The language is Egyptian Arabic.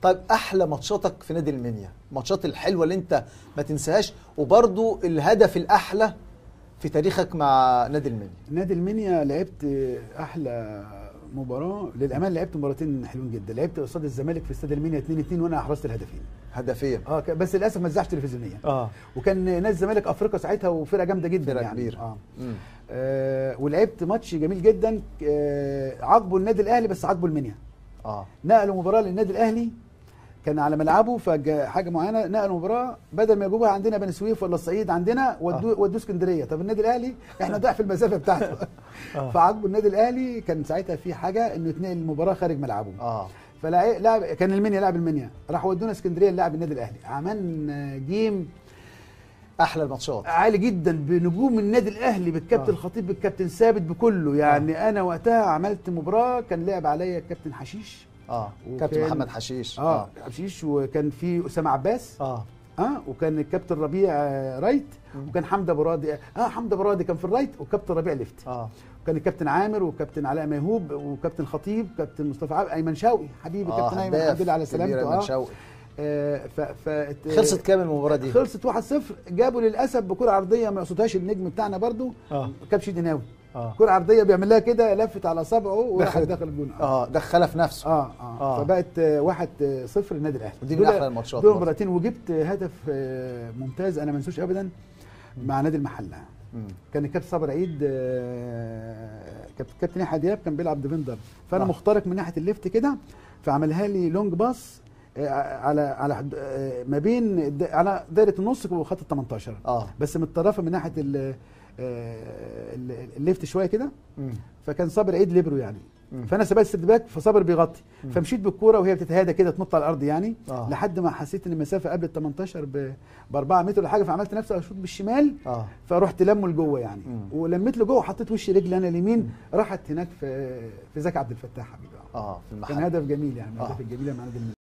طيب احلى ماتشاتك في نادي المنيا الماتشات الحلوه اللي انت ما تنساهاش وبرضو الهدف الاحلى في تاريخك مع نادي المنيا نادي المنيا لعبت احلى مباراه للامانه لعبت مباراتين حلوين جدا لعبت قصاد الزمالك في استاد المنيا 2 2 وانا احرزت الهدفين هدفين اه ك- بس للاسف ما اتذاعش تلفزيونيا اه وكان نادي الزمالك افريقيا ساعتها وفرقه جامده جدا فرقة يعني كبيرة. اه مم. آه ولعبت ماتش جميل جدا آه عاقبه النادي الاهلي بس عاقبه المنيا اه نقلوا مباراه للنادي الاهلي كان على ملعبه فحاجه معينه نقلوا مباراه بدل ما يجيبوها عندنا بني سويف ولا الصعيد عندنا ودوه ودوه اسكندريه طب النادي الاهلي احنا ضعف المسافه بتاعته آه. فعاقبوا النادي الاهلي كان ساعتها في حاجه انه يتنقل المباراه خارج ملعبه اه فلاعب كان المنيا لاعب المنيا راح ودونا اسكندريه نلعب النادي الاهلي عملنا جيم احلى الماتشات عالي جدا بنجوم النادي الاهلي بالكابتن آه. الخطيب بالكابتن ثابت بكله يعني انا وقتها عملت مباراه كان لعب عليا الكابتن حشيش اه وكان- كابتن محمد حشيش اه حشيش وكان في اسامه عباس اه اه وكان الكابتن ربيع آه، رايت مم. وكان حمدة برادي اه حمدة برادي كان في الرايت وكابتن ربيع ليفت اه وكان الكابتن عامر وكابتن علاء ميهوب وكابتن خطيب كابتن مصطفى عبد ايمن شوقي حبيبي اه كابتن ايمن هداف الحمد لله على كبير سلامته أيمن اه, شوقي آه ف ف خلصت كام المباراه دي؟ خلصت 1-0 جابوا للاسف بكره عرضيه ما يقصدهاش النجم بتاعنا برضو اه كبش ديناوي اه كره عرضيه بيعمل لها كده لفت على صبعه وراح دخلت. دخل الجون اه دخلها في نفسه اه اه, آه. فبقت آه، واحد آه، صفر النادي الاهلي ودي من دول- احلى الماتشات دول برضه. مباراتين وجبت هدف آه، ممتاز انا ما انسوش ابدا مع نادي المحله مم. كان الكابتن صابر عيد آه، كابتن كابتن يحيى دياب كان بيلعب ديفندر فانا آه. مخترق من ناحيه الليفت كده فعملها لي لونج باص آه، على على حد- آه، ما بين الد- على دايره النص وخط ال 18 اه بس متطرفه من ناحيه ال- آه، ال- الليفت شويه كده مم. فكان صابر عيد ليبرو يعني مم. فانا سبقت السيرد باك فصابر بيغطي مم. فمشيت بالكوره وهي بتتهادى كده تنط على الارض يعني آه. لحد ما حسيت ان المسافه قبل ال 18 ب 4 متر ولا حاجه فعملت نفسي اشوط بالشمال اه فرحت لمه لجوه يعني مم. ولميت له جوه وحطيت وشي رجلي انا اليمين راحت هناك في في زكي عبد الفتاح حبيبي اه في كان المحل هدف جميل يعني من آه. الاهداف الجميله مع نادي المنيا